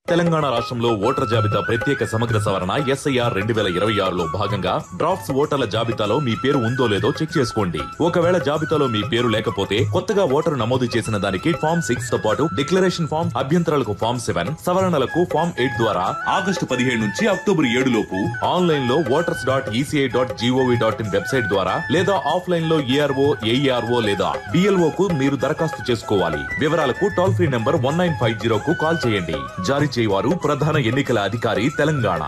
తెలంగాణ రాష్ట్రంలో ఓటర్ జాబితా ప్రత్యేక సమగ్ర సవరణ ఎస్ఐఆర్ రెండు వేల ఇరవై ఆరులో భాగంగా డ్రాఫ్ట్స్ ఓటర్ల జాబితాలో మీ పేరు ఉందో లేదో చెక్ చేసుకోండి ఒకవేళ జాబితాలో మీ పేరు లేకపోతే కొత్తగా ఓటరు నమోదు చేసిన దానికి ఫామ్ సిక్స్ తో పాటు డిక్లరేషన్ ఫామ్ అభ్యంతరాలకు ఫామ్ సెవెన్ సవరణలకు ఫామ్ ఎయిట్ ద్వారా ఆగస్టు పదిహేడు నుంచి అక్టోబర్ ఏడు లోపు ఆన్లైన్ లో voters dot ECI dot G O V dot in website ద్వారా లేదా ఆఫ్లైన్ లో ఏఆర్ఓ ఏఈఆర్ఓ లేదా బిఎల్ఓ కు మీరు దరఖాస్తు చేసుకోవాలి వివరాలకు toll free number one nine five zero కు కాల్ చేయండి జారీ చేయవారు ప్రధాన ఎన్నికల అధికారి తెలంగాణ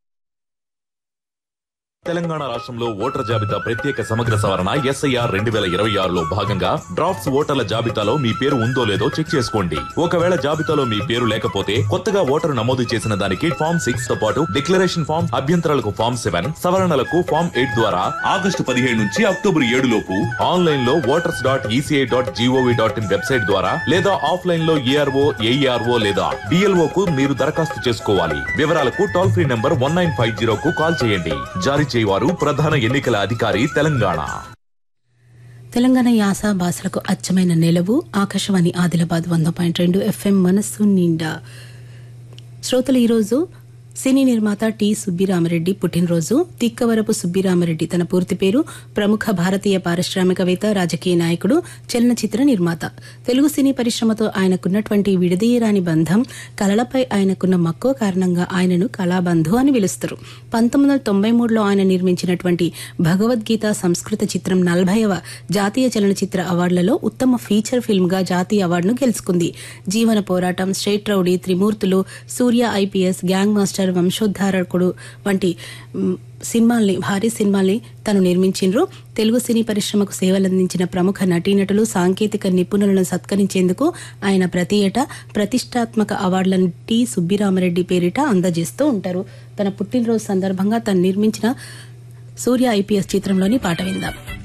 తెలంగాణ రాష్ట్రంలో ఓటర్ జాబితా ప్రత్యేక సమగ్ర సవరణ ఎస్ఐఆర్ రెండు వేల ఇరవై ఆరులో భాగంగా డ్రాఫ్ట్స్ ఓటర్ల జాబితాలో మీ పేరు ఉందో లేదో చెక్ చేసుకోండి ఒకవేళ జాబితాలో మీ పేరు లేకపోతే కొత్తగా ఓటరు నమోదు చేసిన దానికి ఫామ్ సిక్స్ తో పాటు డిక్లరేషన్ ఫామ్ అభ్యంతరాలకు ఫామ్ సెవెన్ సవరణలకు ఫామ్ ఎయిట్ ద్వారా ఆగస్టు పదిహేడు నుంచి అక్టోబర్ ఏడు లోపు ఆన్లైన్ లో voters dot ECI dot G O V dot in website ద్వారా లేదా ఆఫ్లైన్ లో ఏఆర్ఓ ఏఈఆర్ఓ లేదా బిఎల్ఓ కు మీరు దరఖాస్తు చేసుకోవాలి వివరాలకు toll free number one nine five zero కు కాల్ చేయండి జారీ చేయవారు ప్రధాన ఎన్నికల అధికారి తెలంగాణ తెలంగాణ యాస భాషలకు అచ్చమైన నిలవు ఆకాశవాణి ఆదిలాబాద్ వంద పాయింట్ రెండు ఎఫ్ఎం మనస్సు నిండా శ్రోతలు ఈరోజు సినీ నిర్మాత టి సుబ్బిరామరెడ్డి పుట్టినరోజు తిక్కవరపు సుబ్బిరామరెడ్డి తన పూర్తి పేరు ప్రముఖ భారతీయ పారిశ్రామికవేత్త రాజకీయ నాయకుడు చలనచిత్ర నిర్మాత తెలుగు సినీ పరిశ్రమతో ఆయనకున్నటువంటి విడదీయరాని బంధం కళలపై ఆయనకున్న మక్కువ కారణంగా ఆయనను కళాబంధు అని పిలుస్తారు పంతొమ్మిది వందల తొంభై మూడులో ఆయన నిర్మించినటువంటి భగవద్గీత సంస్కృత చిత్రం నలభైవ జాతీయ చలనచిత్ర అవార్డులలో ఉత్తమ ఫీచర్ ఫిల్మ్ గా జాతీయ అవార్డును గెలుచుకుంది Jeevana Poratam straight rowdy Trimurtulu Surya IPS gang master Vamsoddharakudu వంటి మ్, సినిమాల్ని భారీ సినిమాల్ని తను నిర్మించిండ్రు తెలుగు సినీ పరిశ్రమకు సేవలందించిన ప్రముఖ నటీనటులు సాంకేతిక నిపుణులను సత్కరించేందుకు ఆయన ప్రతి ఏటా ప్రతిష్టాత్మక అవార్డులను టి సుబ్బిరామరెడ్డి పేరిట అందజేస్తూ ఉంటారు తన పుట్టినరోజు సందర్భంగా తను నిర్మించిన సూర్య ఐపీఎస్ చిత్రంలోని పాట విందాం